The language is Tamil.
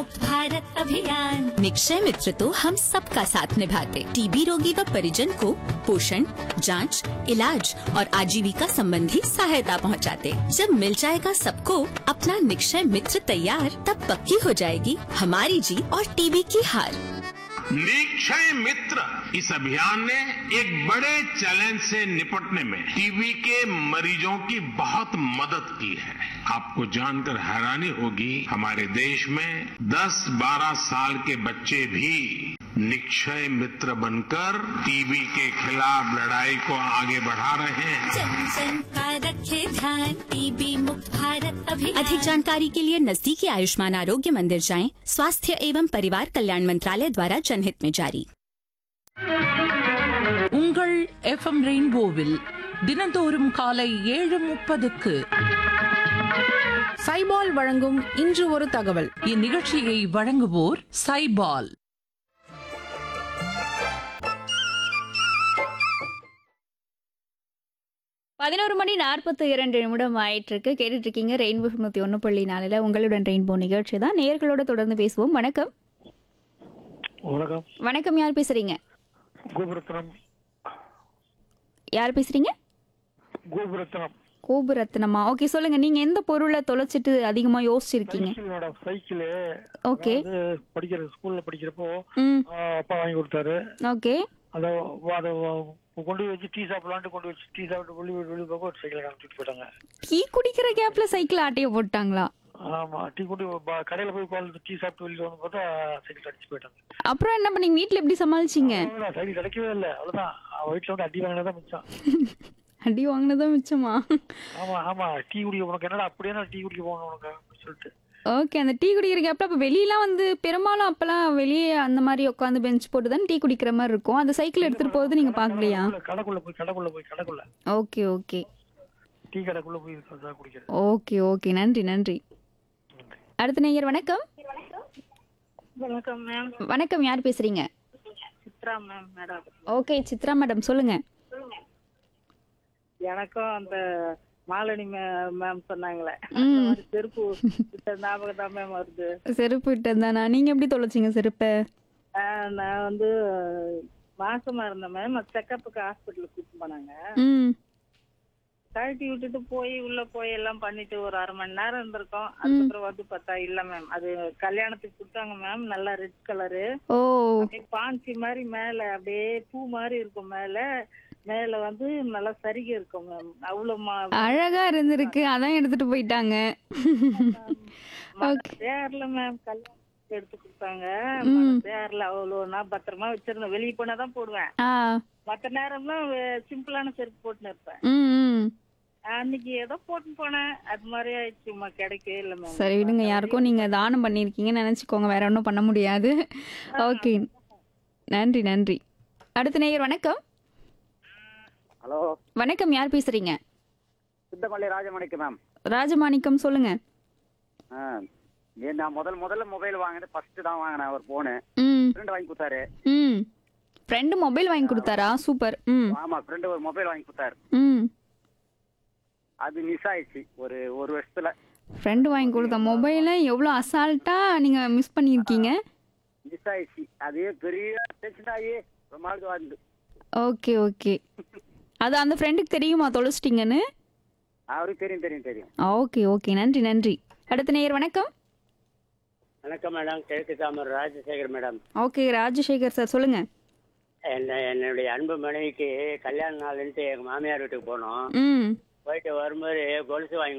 मुक्त भारत अभियान निक्षय मित्र तो हम सबका साथ निभाते टीबी रोगी व परिजन को पोषण जांच, इलाज और आजीविका संबंधी सहायता पहुंचाते। जब मिल जाएगा सबको अपना निक्षय मित्र तैयार तब पक्की हो जाएगी हमारी जीत और टीबी की हार निक्षय मित्र इस अभियान ने एक बड़े चैलेंज से निपटने में टीबी के मरीजों की बहुत मदद की है आपको जानकर हैरानी होगी हमारे देश में 10-12 साल के बच्चे भी निक्षय मित्र बनकर टीबी के खिलाफ लड़ाई को आगे बढ़ा रहे हैं जन जन का रखे ध्यान टीबी मुक्त भारत अभियान अधिक जानकारी के लिए नजदीकी आयुष्मान आरोग्य मंदिर जाएं स्वास्थ्य एवं परिवार कल्याण मंत्रालय द्वारा जनहित में जारी உங்கள் எஃப்எம் ரெயின்போவில் தினந்தோறும் காலை ஏழு முப்பதுக்கு சைபால் வழங்கும் இன்று ஒரு தகவல் இந்நிகழ்ச்சியை வழங்குவோர் சைபால் பதினோரு மணி நாற்பத்தி இரண்டு நிமிடம் ஆயிட்டு இருக்கு கேட்டுட்டு இருக்கீங்க ரெயின்போ தொண்ணூத்தி ஒன்று புள்ளி நாலுல உங்களுடன் ரெயின்போ நிகழ்ச்சி தான் நேர்களோட தொடர்ந்து பேசுவோம் வணக்கம் வணக்கம் வணக்கம் யார் பேசுறீங்க கோபுரத்னம் யார் பேசுறீங்க கோபுரத்னம் கோபுரத்னமா ஓகே சொல்லுங்க நீங்க எந்த பொருளை தொலைச்சிட்டு அதிகமா யோசிச்சிருக்கீங்க சைக்கிள் மேடம் சைக்கிள் ஓகே படிக்கிற ஸ்கூல்ல படிக்கிறப்போ ம் ஆ, அப்பா வாங்கி கொடுத்தாரு ஓகே அதை அதை கொண்டு போய் வச்சு டீ சாப்பிடலான்ட்டு கொண்டு வச்சு டீ சாப்பிட்டு வெளியே வெளியே போக ஒரு சைக்கிளை காமிச்சிட்டு போயிட்டாங்க டீ குடிக்கிற கேப்ல சைக்கிள் ஆட்டைய போட்டாங்களா ஆமா டீ கொண்டு ப- கடையில போய் உட்கார்ந்து டீ சாப்பிட்டு வெளியே வந்து பார்த்தா சைக்கிள் அடிச்சு போயிட்டாங்க அப்புறம் என்ன பண்ணீங்க வீட்ல எப்படி சமாளிச்சீங்க அவ்வளவுதான், சைக்கிள் கிடைக்கவே இல்லை அவ்வளவுதான் அவன் வீட்டுல வந்து அடி வாங்கினதான் மிச்சம் அடி வாங்கினதான் மிச்சமா ஆமா ஆமா டீ குடிக்க உனக்கு என்னடா அப்படியே நான் டீ குடிக்க போகணும் உனக்கு அப்படின்னு சொல்லிட்டு ஓகே அந்த டீ குடிக்கிற கேப்ல அப்ப வெளியெல்லாம் வந்து பெரும்பாலும் அப்பெல்லாம் வெளியே அந்த மாதிரி உட்காந்து பெஞ்ச் போட்டு தான் டீ குடிக்கிற மாதிரி இருக்கும் அந்த சைக்கிள் எடுத்துட்டு போறது நீங்க பாக்கலையா கடைக்குள்ள- கடைக்குள்ள போய் கடைக்குள்ள போய் கடைக்குள்ள ஓகே ஓகே டீ கடைக்குள்ள போய் இருக்கிறதா குடிக்கிறது ஓகே ஓகே நன்றி நன்றி அடுத்த நேயர் வணக்கம் வணக்கம் மேம் வணக்கம் யார் பேசுறீங்க Chitra ma'am madam okay Chitra madam சொல்லுங்க எனக்கும் அந்த மாலினி மேம் சொன்னாங்களே ம். அந்த மாதிரி செருப்பு வித்த ஞாபகம் தான் மேம் வருது செருப்பு விட்டதானா நீங்க எப்படி தொலைச்சிங்க செருப்பை ஆஹ் நான் வந்து மாசமா இருந்தேன் மேம் செக்கப்புக்கு ஹாஸ்பிட்டலுக்கு கூட்டிட்டு போனாங்க ம் கழட்டி விட்டுட்டு போய் உள்ள போய் எல்லாம் பண்ணிட்டு ஒரு அரை மணி நேரம் இருந்திருக்கோம் அதுக்கப்புறம் வந்து பார்த்தா இல்ல மேம் அது கல்யாணத்துக்கு கொடுத்தாங்க மேம் நல்லா ரெட் கலரு ஓ அப்படியே பாஞ்சி மாதிரி மேல அப்படியே பூ மாதிரி இருக்கும் மேல மேல வந்து நல்லா சரிகை இருக்கும் மேம் அவ்வளவு மா- அழகா இருந்திருக்கு அதான் எடுத்துட்டு போயிட்டாங்க ஓகே தேர்ல மேம் கல்யாணத்துக்கு எடுத்து கொடுத்தாங்க ம். தேர்ல அவ்வளவு நான் பத்திரமா வச்சிருந்தேன் வெளியே போனாதான் போடுவேன் ஆ மத்த நேரம்லாம் வே- சிம்பிளான செருப்பு போட்டுன்னு இருப்பேன் ம் ம் அன்னைக்கு ஏதோ போட்டு போனேன் அது மாதிரி ஆயிடுச்சுமா கிடைக்கவே இல்லை மேம் சரி விடுங்க யாருக்கும் நீங்க தானம் பண்ணிருக்கீங்கன்னு நினைச்சுக்கோங்க வேற ஒன்றும் பண்ண முடியாது ஓகே நன்றி நன்றி அடுத்த நேயர் வணக்கம் ஹலோ வணக்கம் யார் பேசுறீங்க சித்தமல்லி ராஜமணிக்கு மேம் ராஜமாணிக்கம் சொல்லுங்க ஆ ஏ, நான் முதல் முதல்ல மொபைல் வாங்கினது ஃபர்ஸ்ட் தான் வாங்கினேன் ஒரு ஃபோனு ம் ஃப்ரெண்டு வாங்கி கொடுத்தாரு ம் ஃப்ரெண்டு மொபைல் வாங்கி கொடுத்தாரா சூப்பர் ம் ஆமா ஃப்ரெண்டு ஒரு மொபைல் வாங்கி கொடுத்தாரு ம் அது மிஸ் ஆயிடுச்சு ஒரு ஒரு வருஷத்துல ஃப்ரெண்டு வாங்கி கொடுத்த மொபைலை எவ்வளோ அசால்ட்டா நீங்க மிஸ் பண்ணியிருக்கீங்க மிஸ் ஆயிடுச்சு அது பெரிய டென்ஷன் ஆகி ரொம்ப நாளுக்கு வந்து ஓகே ஓகே அது அந்த ஃப்ரெண்டுக்கு தெரியுமா தொலைச்சிட்டிங்கன்னு அவருக்கு தெரியும் தெரியும் தெரியும் ஓகே ஓகே நன்றி நன்றி அடுத்த நேயர் வணக்கம் வணக்கம் மேடம் கிழக்கு தாமர் Rajasekar madam okay Rajasekar sir சொல்லுங்க என்ன என்னுடைய அன்பு மனைவிக்கு கல்யாண நாள்ன்ட்டு எங்கள் மாமியார் வீட்டுக்கு போனோம் ம் போயிட்டு வரும்போது கொலுசு வாங்கி